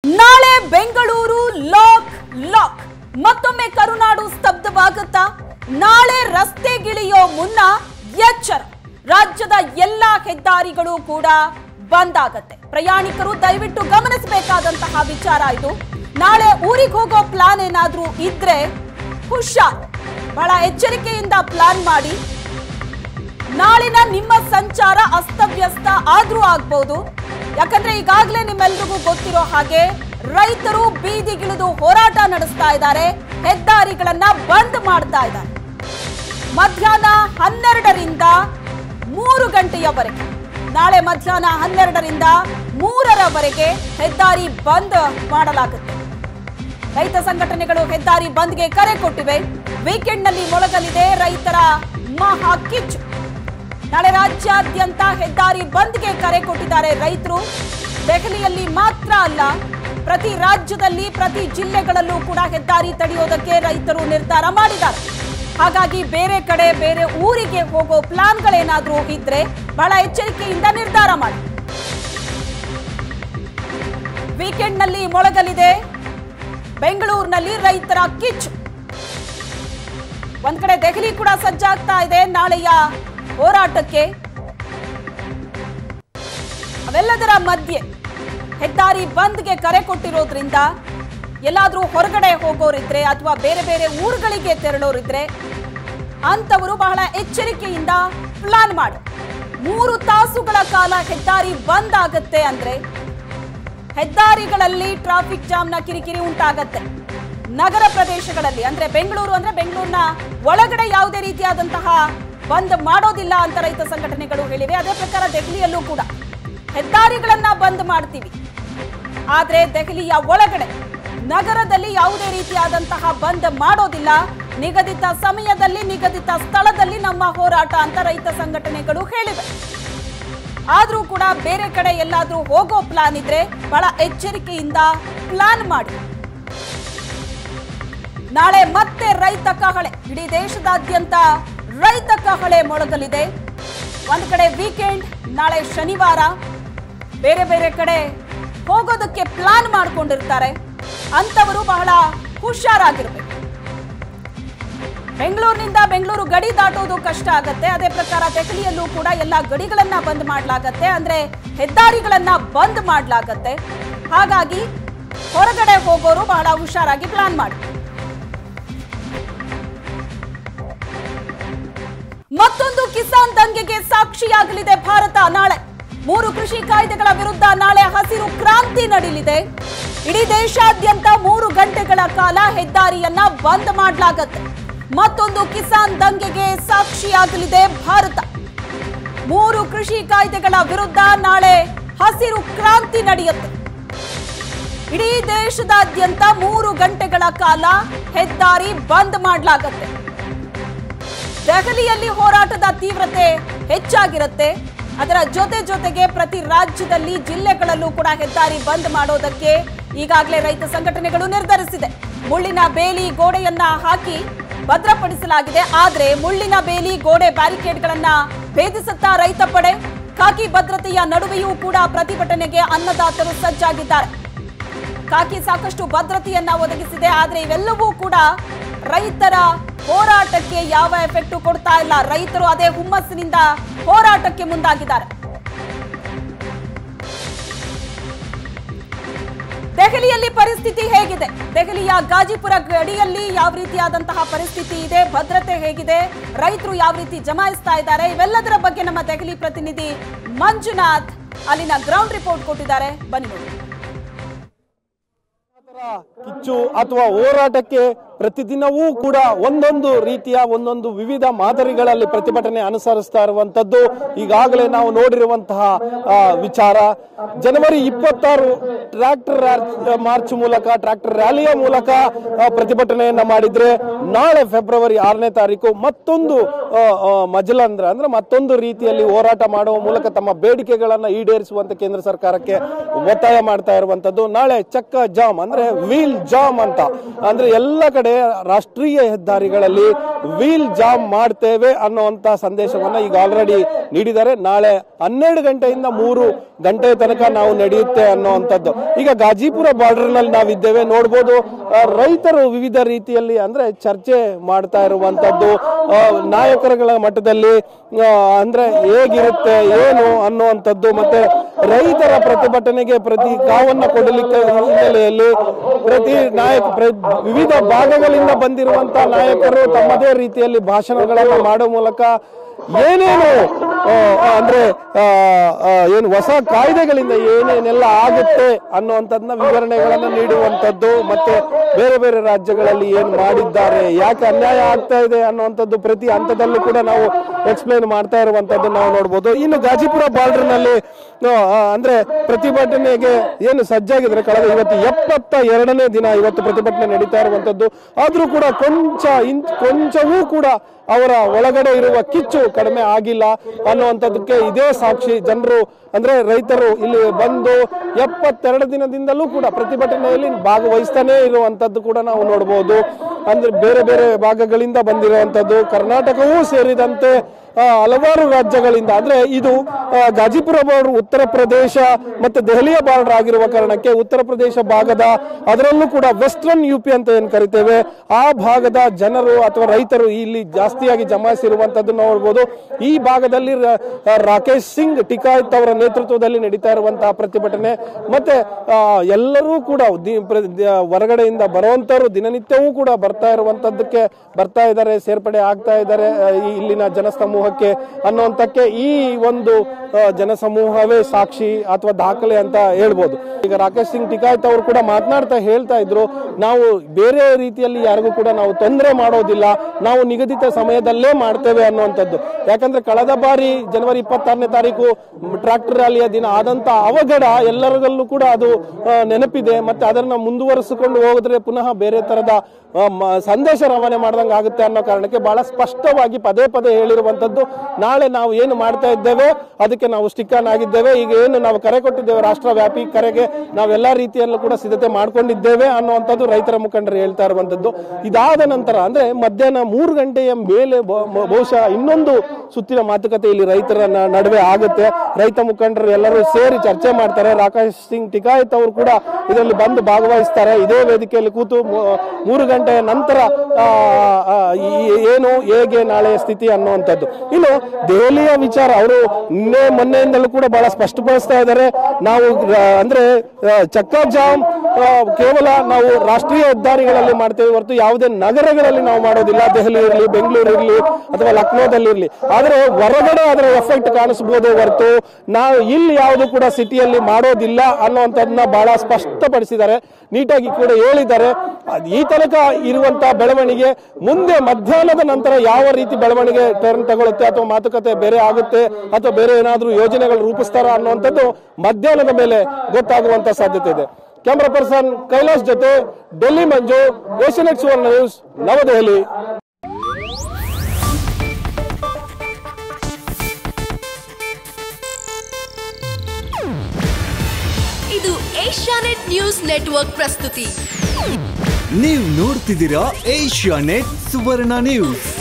ನಾಳೆ Bengaluru lock lock ಮತ್ತೊಮ್ಮೆ ಕರುನಾಡು ಸ್ತಬ್ಧವಾಗುತ್ತಾ ನಾಳೆ ರಸ್ತೆಗಿಳಿಯೋ ಮುನ್ನ ಎಚ್ಚರ ರಾಜ್ಯದ ಎಲ್ಲಾ ಹೆದ್ದಾರಿಗಳು ಕೂಡ ಬಂದ್ ಆಗತ್ತೆ ಪ್ರಯಾಣಿಕರು ದಯವಿಟ್ಟು ಗಮನಿಸಬೇಕಾದಂತಹ ವಿಚಾರ ಇದು ನಾಳೆ ಊರಿಗೆ ಹೋಗೋ ಪ್ಲಾನ್ ಏನಾದ್ರೂ ಇದ್ರೆ ಹುಷಾರ್ ಬಹಳ ಎಚ್ಚರಿಕೆಯಿಂದ ಪ್ಲಾನ್ ಮಾಡಿ ನಾಳಿನ ನಿಮ್ಮ ಸಂಚಾರ ಅಸ್ತವ್ಯಸ್ತ ಆದ್ರೂ ಆಗ್ಬಹುದು ಯಾಕಂದ್ರೆ ಈಗಾಗಲೇ ನಿಮ್ಮೆಲ್ರಿಗೂ ಗೊತ್ತಿರೋ ಹಾಗೆ ರೈತರು ಬೀದಿಗಿಳಿದು ಹೋರಾಟ ನಡೆಸ್ತಾ ಇದ್ದಾರೆ ಹೆದ್ದಾರಿಗಳನ್ನ ಬಂದ್ ಮಾಡ್ತಾ ಇದ್ದಾರೆ ಮಧ್ಯಾಹ್ನ ಹನ್ನೆರಡರಿಂದ ಮೂರು ಗಂಟೆಯವರೆಗೆ ನಾಳೆ ಮಧ್ಯಾಹ್ನ ಹನ್ನೆರಡರಿಂದ ಮೂರರವರೆಗೆ ಹೆದ್ದಾರಿ ಬಂದ್ ಮಾಡಲಾಗುತ್ತೆ ರೈತ ಸಂಘಟನೆಗಳು ಹೆದ್ದಾರಿ ಬಂದ್ಗೆ ಕರೆ ಕೊಟ್ಟಿವೆ ವೀಕೆಂಡ್ನಲ್ಲಿ ಮೊಳಗಲಿದೆ ರೈತರ ಮಹಾ ಕಿಚ್ಚು ನಾಳೆ ರಾಜ್ಯಾದ್ಯಂತ ಹೆದ್ದಾರಿ ಬಂದ್ಗೆ ಕರೆ ಕೊಟ್ಟಿದ್ದಾರೆ ರೈತರು ದೆಹಲಿಯಲ್ಲಿ ಮಾತ್ರ ಅಲ್ಲ ಪ್ರತಿ ರಾಜ್ಯದಲ್ಲಿ ಪ್ರತಿ ಜಿಲ್ಲೆಗಳಲ್ಲೂ ಕೂಡ ಹೆದ್ದಾರಿ ತಡೆಯೋದಕ್ಕೆ ರೈತರು ನಿರ್ಧಾರ ಮಾಡಿದ್ದಾರೆ ಹಾಗಾಗಿ ಬೇರೆ ಕಡೆ ಬೇರೆ ಊರಿಗೆ ಹೋಗೋ ಪ್ಲಾನ್ಗಳೇನಾದ್ರೂ ಇದ್ರೆ ಬಹಳ ಎಚ್ಚರಿಕೆಯಿಂದ ನಿರ್ಧಾರ ಮಾಡಿ ವೀಕೆಂಡ್ನಲ್ಲಿ ಮೊಳಗಲಿದೆ ಬೆಂಗಳೂರಿನಲ್ಲಿ ರೈತರ ಕಿಚ್ಚು ಒಂದ್ ಕಡೆ ದೆಹಲಿ ಕೂಡ ಸಜ್ಜಾಗ್ತಾ ಇದೆ ನಾಳೆಯ ಹೋರಾಟಕ್ಕೆ ಅವೆಲ್ಲದರ ಮಧ್ಯೆ ಹೆದ್ದಾರಿ ಬಂದ್ಗೆ ಕರೆ ಕೊಟ್ಟಿರೋದ್ರಿಂದ ಎಲ್ಲಾದ್ರೂ ಹೊರಗಡೆ ಹೋಗೋರಿದ್ರೆ ಅಥವಾ ಬೇರೆ ಬೇರೆ ಊರುಗಳಿಗೆ ತೆರಳೋರಿದ್ರೆ ಅಂತವರು ಬಹಳ ಎಚ್ಚರಿಕೆಯಿಂದ ಪ್ಲಾನ್ ಮಾಡಿ ಮೂರು ತಾಸುಗಳ ಕಾಲ ಹೆದ್ದಾರಿ ಬಂದ್ ಆಗತ್ತೆ ಅಂದ್ರೆ ಹೆದ್ದಾರಿಗಳಲ್ಲಿ ಟ್ರಾಫಿಕ್ ಜಾಮ್ನ ಕಿರಿಕಿರಿ ಉಂಟಾಗತ್ತೆ ನಗರ ಪ್ರದೇಶಗಳಲ್ಲಿ ಅಂದ್ರೆ ಬೆಂಗಳೂರು ಅಂದ್ರೆ ಬೆಂಗಳೂರಿನ ಒಳಗಡೆ ಯಾವುದೇ ರೀತಿಯಾದಂತಹ ಬಂದ್ ಮಾಡೋದಿಲ್ಲ ಅಂತ ರೈತ ಸಂಘಟನೆಗಳು ಹೇಳಿವೆ ಅದೇ ಪ್ರಕಾರ ದೆಹಲಿಯಲ್ಲೂ ಕೂಡ ಹೆದ್ದಾರಿಗಳನ್ನ ಬಂದ್ ಮಾಡ್ತೀವಿ ಆದ್ರೆ ದೆಹಲಿಯ ಒಳಗಡೆ ನಗರದಲ್ಲಿ ಯಾವುದೇ ರೀತಿಯಾದಂತಹ ಬಂದ್ ಮಾಡೋದಿಲ್ಲ ನಿಗದಿತ ಸಮಯದಲ್ಲಿ ನಿಗದಿತ ಸ್ಥಳದಲ್ಲಿ ನಮ್ಮ ಹೋರಾಟ ಅಂತ ರೈತ ಸಂಘಟನೆಗಳು ಹೇಳಿವೆ ಆದ್ರೂ ಕೂಡ ಬೇರೆ ಕಡೆ ಎಲ್ಲಾದ್ರೂ ಹೋಗೋ ಪ್ಲಾನ್ ಇದ್ರೆ ಬಹಳ ಎಚ್ಚರಿಕೆಯಿಂದ ಪ್ಲಾನ್ ಮಾಡಿ ನಾಳೆ ಮತ್ತೆ ರೈತ ಕಹಳೆ ಇಡೀ ದೇಶದಾದ್ಯಂತ ರೈತ ಕಹಳೆ ಮೊಳಗಲಿದೆ ಒಂದ್ ಕಡೆ ವೀಕೆಂಡ್ ನಾಳೆ ಶನಿವಾರ ಬೇರೆ ಬೇರೆ ಕಡೆ ಹೋಗೋದಕ್ಕೆ ಪ್ಲಾನ್ ಮಾಡ್ಕೊಂಡಿರ್ತಾರೆ ಅಂತವರು ಬಹಳ ಹುಷಾರಾಗಿರ್ಬೇಕು ಬೆಂಗಳೂರಿನಿಂದ ಬೆಂಗಳೂರು ಗಡಿ ದಾಟೋದು ಕಷ್ಟ ಆಗತ್ತೆ ಅದೇ ಪ್ರಕಾರ ದೆಹಲಿಯಲ್ಲೂ ಕೂಡ ಎಲ್ಲ ಗಡಿಗಳನ್ನ ಬಂದ್ ಮಾಡಲಾಗತ್ತೆ ಅಂದ್ರೆ ಹೆದ್ದಾರಿಗಳನ್ನ ಬಂದ್ ಮಾಡಲಾಗತ್ತೆ ಹಾಗಾಗಿ ಹೊರಗಡೆ ಹೋಗೋರು ಬಹಳ ಹುಷಾರಾಗಿ ಪ್ಲಾನ್ ಮಾಡಿ ಮತ್ತೊಂದು ಕಿಸಾನ್ ದಂಗೆಗೆ ಸಾಕ್ಷಿಯಾಗಲಿದೆ ಭಾರತ ನಾಳೆ ಮೂರು ಕೃಷಿ ಕಾಯ್ದೆಗಳ ವಿರುದ್ಧ ನಾಳೆ ಹಸಿರು ಕ್ರಾಂತಿ ನಡೀಲಿದೆ ಇಡೀ ದೇಶಾದ್ಯಂತ ಮೂರು ಗಂಟೆಗಳ ಕಾಲ ಹೆದ್ದಾರಿಯನ್ನ ಬಂದ್ ಮಾಡಲಾಗತ್ತೆ ಮತ್ತೊಂದು ಕಿಸಾನ್ ದಂಗೆಗೆ ಸಾಕ್ಷಿಯಾಗಲಿದೆ ಭಾರತ ಮೂರು ಕೃಷಿ ಕಾಯ್ದೆಗಳ ವಿರುದ್ಧ ನಾಳೆ ಹಸಿರು ಕ್ರಾಂತಿ ನಡೆಯುತ್ತೆ ಇಡೀ ದೇಶದಾದ್ಯಂತ ಮೂರು ಗಂಟೆಗಳ ಕಾಲ ಹೆದ್ದಾರಿ ಬಂದ್ ಮಾಡಲಾಗತ್ತೆ ದೆಹಲಿಯಲ್ಲಿ ಹೋರಾಟದ ತೀವ್ರತೆ ಹೆಚ್ಚಾಗಿರುತ್ತೆ ಅದರ ಜೊತೆ ಜೊತೆಗೆ ಪ್ರತಿ ರಾಜ್ಯದಲ್ಲಿ ಜಿಲ್ಲೆಗಳಲ್ಲೂ ಕೂಡ ಹೆದ್ದಾರಿ ಬಂದ್ ಮಾಡೋದಕ್ಕೆ ಈಗಾಗಲೇ ರೈತ ಸಂಘಟನೆಗಳು ನಿರ್ಧರಿಸಿದೆ ಮುಳ್ಳಿನ ಬೇಲಿ ಗೋಡೆಯನ್ನ ಹಾಕಿ ಭದ್ರಪಡಿಸಲಾಗಿದೆ ಆದ್ರೆ ಮುಳ್ಳಿನ ಬೇಲಿ ಗೋಡೆ ಬ್ಯಾರಿಕೇಡ್ಗಳನ್ನ ಭೇದಿಸುತ್ತಾ ರೈತ ಪಡೆ ಖಾಕಿ ಭದ್ರತೆಯ ನಡುವೆಯೂ ಕೂಡ ಪ್ರತಿಭಟನೆಗೆ ಅನ್ನದಾತರು ಸಜ್ಜಾಗಿದ್ದಾರೆ ಖಾಕಿ ಸಾಕಷ್ಟು ಭದ್ರತೆಯನ್ನ ಒದಗಿಸಿದೆ ಆದ್ರೆ ಇವೆಲ್ಲವೂ ಕೂಡ ರೈತರ ಹೋರಾಟಕ್ಕೆ ಯಾವ ಎಫೆಕ್ಟ್ ಕೊಡ್ತಾ ಇಲ್ಲ ರೈತರು ಅದೇ ಹುಮ್ಮಸ್ಸಿನಿಂದ ಹೋರಾಟಕ್ಕೆ ಮುಂದಾಗಿದ್ದಾರೆ ದೆಹಲಿಯಲ್ಲಿ ಪರಿಸ್ಥಿತಿ ಹೇಗಿದೆ ದೆಹಲಿಯ ಗಾಜಿಪುರ ಗಡಿಯಲ್ಲಿ ಯಾವ ರೀತಿಯಾದಂತಹ ಪರಿಸ್ಥಿತಿ ಇದೆ ಭದ್ರತೆ ಹೇಗಿದೆ ರೈತರು ಯಾವ ರೀತಿ ಜಮಾಯಿಸ್ತಾ ಇದ್ದಾರೆ ಇವೆಲ್ಲದರ ಬಗ್ಗೆ ನಮ್ಮ ದೆಹಲಿ ಪ್ರತಿನಿಧಿ ಮಂಜುನಾಥ್ ಅಲ್ಲಿನ ಗ್ರೌಂಡ್ ರಿಪೋರ್ಟ್ ಕೊಟ್ಟಿದ್ದಾರೆ ಬನ್ನಿ ನೋಡಿ ಕಿಚ್ಚು ಅಥವಾ ಹೋರಾಟಕ್ಕೆ ಪ್ರತಿದಿನವೂ ಕೂಡ ಒಂದೊಂದು ರೀತಿಯ ಒಂದೊಂದು ವಿವಿಧ ಮಾದರಿಗಳಲ್ಲಿ ಪ್ರತಿಭಟನೆ ಅನುಸರಿಸ್ತಾ ಇರುವಂತದ್ದು ಈಗಾಗಲೇ ನಾವು ನೋಡಿರುವಂತಹ ಆ, ವಿಚಾರ ಜನವರಿ ಇಪ್ಪತ್ತಾರು ಟ್ರ್ಯಾಕ್ಟರ್ ಮಾರ್ಚ್ ಮೂಲಕ ಟ್ರ್ಯಾಕ್ಟರ್ ರ್ಯಾಲಿಯ ಮೂಲಕ ಆ, ಪ್ರತಿಭಟನೆಯನ್ನ ಮಾಡಿದ್ರೆ ನಾಳೆ ಫೆಬ್ರವರಿ ಆರನೇ ತಾರೀಕು ಮತ್ತೊಂದು ಆ, ಆ, ಮಜಲಂದ್ರ ಅಂದ್ರೆ ಮತ್ತೊಂದು ರೀತಿಯಲ್ಲಿ ಹೋರಾಟ ಮಾಡುವ ಮೂಲಕ ತಮ್ಮ ಬೇಡಿಕೆಗಳನ್ನ ಈಡೇರಿಸುವಂತೆ ಕೇಂದ್ರ ಸರ್ಕಾರಕ್ಕೆ ಒತ್ತಾಯ ಮಾಡ್ತಾ ಇರುವಂತದ್ದು ನಾಳೆ ಚಕ್ಕ ಜಾಮ್ ಅಂದ್ರೆ ವೀಲ್ ಜಾಮ್ ಅಂತ ಅಂದ್ರೆ ಎಲ್ಲ ಕಡೆ ಕಡೆ ರಾಷ್ಟ್ರೀಯ ಹೆದ್ದಾರಿಗಳಲ್ಲಿ ವೀಲ್ ಜಾಮ್ ಮಾಡ್ತೇವೆ ಅನ್ನುವಂತ ಸಂದೇಶವನ್ನ ಈಗ ಆಲ್ರೆಡಿ ನೀಡಿದ್ದಾರೆ ನಾಳೆ ಹನ್ನೆರಡು ಗಂಟೆಯಿಂದ ಮೂರು ಗಂಟೆ ತನಕ ನಾವು ನಡೆಯುತ್ತೆ ಅನ್ನುವಂಥದ್ದು ಈಗ ಗಾಜಿಪುರ ಬಾರ್ಡರ್ ನಲ್ಲಿ ನಾವಿದ್ದೇವೆ ನೋಡ್ಬೋದು ಆ, ರೈತರು ವಿವಿಧ ರೀತಿಯಲ್ಲಿ ಅಂದ್ರೆ ಚರ್ಚೆ ಮಾಡ್ತಾ ಇರುವಂತದ್ದು ಆ, ನಾಯಕರುಗಳ ಮಟ್ಟದಲ್ಲಿ ಆ, ಅಂದ್ರೆ ಹೇಗಿರುತ್ತೆ ಏನು ಅನ್ನುವಂಥದ್ದು ಮತ್ತೆ ರೈತರ ಪ್ರತಿಭಟನೆಗೆ ಪ್ರತಿ ಕಾವನ್ನ ಕೊಡಲಿಕ್ಕೆ ಹಿನ್ನೆಲೆಯಲ್ಲಿ ಪ್ರತಿ ನಾಯಕ ಪ್ರ- ವಿವಿಧ ಭಾಗಗಳಿಂದ ಬಂದಿರುವಂತ ನಾಯಕರು ತಮ್ಮದೇ ರೀತಿಯಲ್ಲಿ ಭಾಷಣಗಳನ್ನು ಮಾಡುವ ಮೂಲಕ ಏನೇನು ಆ, ಅಂದ್ರೆ ಆ, ಆ, ಏನು ಹೊಸ ಕಾಯ್ದೆಗಳಿಂದ ಏನೇನೆಲ್ಲ ಆಗುತ್ತೆ ಅನ್ನುವಂಥದ್ದನ್ನ ವಿವರಣೆಗಳನ್ನು ನೀಡುವಂಥದ್ದು ಮತ್ತೆ ಬೇರೆ ಬೇರೆ ರಾಜ್ಯಗಳಲ್ಲಿ ಏನು ಮಾಡಿದ್ದಾರೆ ಯಾಕೆ ಅನ್ಯಾಯ ಆಗ್ತಾ ಇದೆ ಅನ್ನುವಂಥದ್ದು ಪ್ರತಿ ಹಂತದಲ್ಲೂ ಕೂಡ ನಾವು ಎಕ್ಸ್ಪ್ಲೈನ್ ಮಾಡ್ತಾ ಇರುವಂತದ್ದು ನಾವು ನೋಡ್ಬೋದು ಇನ್ನು ಗಾಜಿಪುರ ಬಾರ್ಡರ್ ನಲ್ಲಿ ಆ, ಅಂದ್ರೆ ಪ್ರತಿಭಟನೆಗೆ ಏನು ಸಜ್ಜಾಗಿದ್ರೆ ಕಳೆದ ಇವತ್ತು ಎಪ್ಪತ್ತ ಎರಡನೇ ದಿನ ಇವತ್ತು ಪ್ರತಿಭಟನೆ ನಡೀತಾ ಇರುವಂತದ್ದು ಆದ್ರೂ ಕೂಡ ಕೊಂಚ ಇಂಚ್ ಕೊಂಚವೂ ಕೂಡ ಅವರ ಒಳಗಡೆ ಇರುವ ಕಿಚ್ಚು ಕಡಿಮೆ ಆಗಿಲ್ಲ ಅನ್ನುವಂಥದ್ದಕ್ಕೆ ಇದೇ ಸಾಕ್ಷಿ ಜನರು ಅಂದ್ರೆ ರೈತರು ಇಲ್ಲಿ ಬಂದು ಎಪ್ಪತ್ತೆರಡು ದಿನದಿಂದಲೂ ಕೂಡ ಪ್ರತಿಭಟನೆಯಲ್ಲಿ ಭಾಗವಹಿಸ್ತಾನೆ ಇರುವಂತದ್ದು ಕೂಡ ನಾವು ನೋಡಬಹುದು ಅಂದ್ರೆ ಬೇರೆ ಬೇರೆ ಭಾಗಗಳಿಂದ ಬಂದಿರುವಂತದ್ದು ಕರ್ನಾಟಕವೂ ಸೇರಿದಂತೆ ಆ, ಹಲವಾರು ರಾಜ್ಯಗಳಿಂದ ಅಂದ್ರೆ ಇದು ಆ, ಗಾಜಿಪುರ ಬಾರ್ಡರ್ ಉತ್ತರ ಪ್ರದೇಶ ಮತ್ತೆ ದೆಹಲಿಯ ಬಾರ್ಡರ್ ಆಗಿರುವ ಕಾರಣಕ್ಕೆ ಉತ್ತರ ಪ್ರದೇಶ ಭಾಗದ ಅದರಲ್ಲೂ ಕೂಡ ವೆಸ್ಟರ್ನ್ ಯು ಪಿ ಅಂತ ಏನ್ ಕರಿತೇವೆ ಆ ಭಾಗದ ಜನರು ಅಥವಾ ರೈತರು ಇಲ್ಲಿ ಜಾಸ್ತಿಯಾಗಿ ಜಮಾಯಿಸಿರುವಂತದ್ದು ನೋಡ್ಬೋದು ಈ ಭಾಗದಲ್ಲಿ ರ- ಆ, ರಾಕೇಶ್ ಸಿಂಗ್ ಟಿಕಾಯತ್ ಅವರ ನೇತೃತ್ವದಲ್ಲಿ ನಡೀತಾ ಇರುವಂತಹ ಪ್ರತಿಭಟನೆ ಮತ್ತೆ ಆ, ಎಲ್ಲರೂ ಕೂಡ ದಿ- ಪ್ರ- ದ- ಹೊರಗಡೆಯಿಂದ ಬರುವಂತವರು ದಿನನಿತ್ಯವೂ ಕೂಡ ಬರ್ತಾ ಇರುವಂತದ್ದಕ್ಕೆ ಬರ್ತಾ ಇದ್ದಾರೆ ಸೇರ್ಪಡೆ ಆಗ್ತಾ ಇದ್ದಾರೆ ಆ, ಈ ಇಲ್ಲಿನ ಜನಸಮೂಹಕ್ಕೆ ಅನ್ನುವಂತಕ್ಕೆ ಈ ಒಂದು ಆ, ಜನಸಮೂಹವೇ ಸಾಕ್ಷಿ ಅಥವಾ ದಾಖಲೆ ಅಂತ ಹೇಳ್ಬೋದು ಈಗ ರಾಕೇಶ್ ಸಿಂಗ್ ಟಿಕಾಯತ್ ಅವರು ಕೂಡ ಮಾತನಾಡ್ತಾ ಹೇಳ್ತಾ ಇದ್ರು ನಾವು ಬೇರೆ ರೀತಿಯಲ್ಲಿ ಯಾರಿಗೂ ಕೂಡ ನಾವು ತೊಂದರೆ ಮಾಡೋದಿಲ್ಲ ನಾವು ನಿಗದಿತ ಸಮಯದಲ್ಲೇ ಮಾಡ್ತೇವೆ ಅನ್ನುವಂಥದ್ದು ಯಾಕಂದ್ರೆ ಕಳೆದ ಬಾರಿ ಜನವರಿ ಇಪ್ಪತ್ತಾರನೇ ತಾರೀಕು ಟ್ರಾಕ್ಟರ್ ರ್ಯಾಲಿಯ ದಿನ ಆದಂತ ಅವಘಡ ಎಲ್ಲರಿಗಲ್ಲೂ ಕೂಡ ಅದು ಆ, ನೆನಪಿದೆ ಮತ್ತೆ ಅದನ್ನ ಮುಂದುವರಿಸಿಕೊಂಡು ಹೋಗಿದ್ರೆ ಪುನಃ ಬೇರೆ ತರದ ಆ, ಮ- ಸಂದೇಶ ರವಾನೆ ಮಾಡ್ದಂಗೆ ಆಗುತ್ತೆ ಅನ್ನೋ ಕಾರಣಕ್ಕೆ ಬಹಳ ಸ್ಪಷ್ಟವಾಗಿ ಪದೇ ಪದೇ ಹೇಳಿರುವಂತದ್ದು ನಾಳೆ ನಾವು ಏನು ಮಾಡ್ತಾ ಇದ್ದೇವೆ ಅದಕ್ಕೆ ನಾವು ಸ್ಟಿಕ್ ಆನ್ ಆಗಿದ್ದೇವೆ ಈಗ ಏನು ನಾವು ಕರೆ ಕೊಟ್ಟಿದ್ದೇವೆ ರಾಷ್ಟ್ರ ವ್ಯಾಪಿ ಕರೆಗೆ ನಾವೆಲ್ಲಾ ರೀತಿಯಲ್ಲೂ ಕೂಡ ಸಿದ್ಧತೆ ಮಾಡ್ಕೊಂಡಿದ್ದೇವೆ ಅನ್ನುವಂಥದ್ದು ರೈತರ ಮುಖಂಡರು ಹೇಳ್ತಾ ಇರುವಂತದ್ದು ಇದಾದ ನಂತರ ಅಂದ್ರೆ ಮಧ್ಯಾಹ್ನ ಮೂರು ಗಂಟೆಯ ಮೇಲೆ ಬ- ಮ- ಬಹುಶಃ ಇನ್ನೊಂದು ಸುತ್ತಿನ ಮಾತುಕತೆ ಇಲ್ಲಿ ರೈತರ ನ- ನಡುವೆ ಆಗುತ್ತೆ ರೈತ ಮುಖಂಡರು ಎಲ್ಲರೂ ಸೇರಿ ಚರ್ಚೆ ಮಾಡ್ತಾರೆ ರಾಕೇಶ್ ಸಿಂಗ್ ಟಿಕಾಯತ್ ಅವರು ಕೂಡ ಇದರಲ್ಲಿ ಬಂದು ಭಾಗವಹಿಸ್ತಾರೆ ಇದೇ ವೇದಿಕೆಯಲ್ಲಿ ಕೂತು ಮೂ- ಮೂರು ಗಂಟೆಯ ನಂತರ ಆ, ಆ, ಈ- ಏನು ಹೇಗೆ ನಾಳೆಯ ಸ್ಥಿತಿ ಅನ್ನುವಂಥದ್ದು ಇನ್ನು ದೆಹಲಿಯ ವಿಚಾರ ಅವರು ನಿನ್ನೆ ಮೊನ್ನೆಯಿಂದಲೂ ಕೂಡ ಬಹಳ ಸ್ಪಷ್ಟಪಡಿಸ್ತಾ ಇದ್ದಾರೆ ನಾವು ಆ, ಅಂದ್ರೆ ಆ, ಚಕ್ಕಾ ಜಾಮ್ ಆ, ಕೇವಲ ನಾವು ರಾಷ್ಟ್ರೀಯ ಹೆದ್ದಾರಿಗಳಲ್ಲಿ ಮಾಡ್ತೇವೆ ಹೊರತು ಯಾವುದೇ ನಗರಗಳಲ್ಲಿ ನಾವು ಮಾಡೋದಿಲ್ಲ ದೆಹಲಿ ಇರಲಿ ಬೆಂಗಳೂರು ಇರಲಿ ಅಥವಾ ಲಕ್ನೋದಲ್ಲಿ ಇರಲಿ ಆದ್ರೆ ಹೊರಗಡೆ ಅದರ ಎಫೆಕ್ಟ್ ಕಾಣಿಸಬಹುದೇ ಹೊರತು ನಾವು ಇಲ್ಲಿ ಯಾವುದು ಕೂಡ ಸಿಟಿಯಲ್ಲಿ ಮಾಡೋದಿಲ್ಲ ಅನ್ನುವಂಥದ್ದನ್ನ ಬಹಳ ಸ್ಪಷ್ಟಪಡಿಸಿದ್ದಾರೆ ನೀಟಾಗಿ ಕೂಡ ಹೇಳಿದ್ದಾರೆ ಅದ್ ಈ ತನಕ ಇರುವಂತಹ ಬೆಳವಣಿಗೆ ಮುಂದೆ ಮಧ್ಯಾಹ್ನದ ನಂತರ ಯಾವ ರೀತಿ ಬೆಳವಣಿಗೆ ಟರ್ನ್ ತಗೊಳುತ್ತೆ ಅಥವಾ ಮಾತುಕತೆ ಬೇರೆ ಆಗುತ್ತೆ ಅಥವಾ ಬೇರೆ ಏನಾದ್ರೂ ಯೋಜನೆಗಳು ರೂಪಿಸ್ತಾರ ಅನ್ನುವಂಥದ್ದು ಮಧ್ಯಾಹ್ನದ ಮೇಲೆ ಗೊತ್ತಾಗುವಂತ ಸಾಧ್ಯತೆ ಇದೆ ಕ್ಯಾಮ್ರಾ ಪರ್ಸನ್ ಕೈಲಾಶ್ ಜೊತೆ ಡೆಲ್ಲಿ ಮಂಜು ಏಷ್ಯನೆಟ್ ಸುವರ್ಣ ನ್ಯೂಸ್ ನವದೆಹಲಿ ಇದು ಏಷ್ಯಾನೆಟ್ ನ್ಯೂಸ್ ನೆಟ್ವರ್ಕ್ ಪ್ರಸ್ತುತಿ ನೀವು ನೋಡ್ತಿದ್ದೀರಾ ಏಷ್ಯಾ ನೆಟ್ ಸುವರ್ಣ ನ್ಯೂಸ್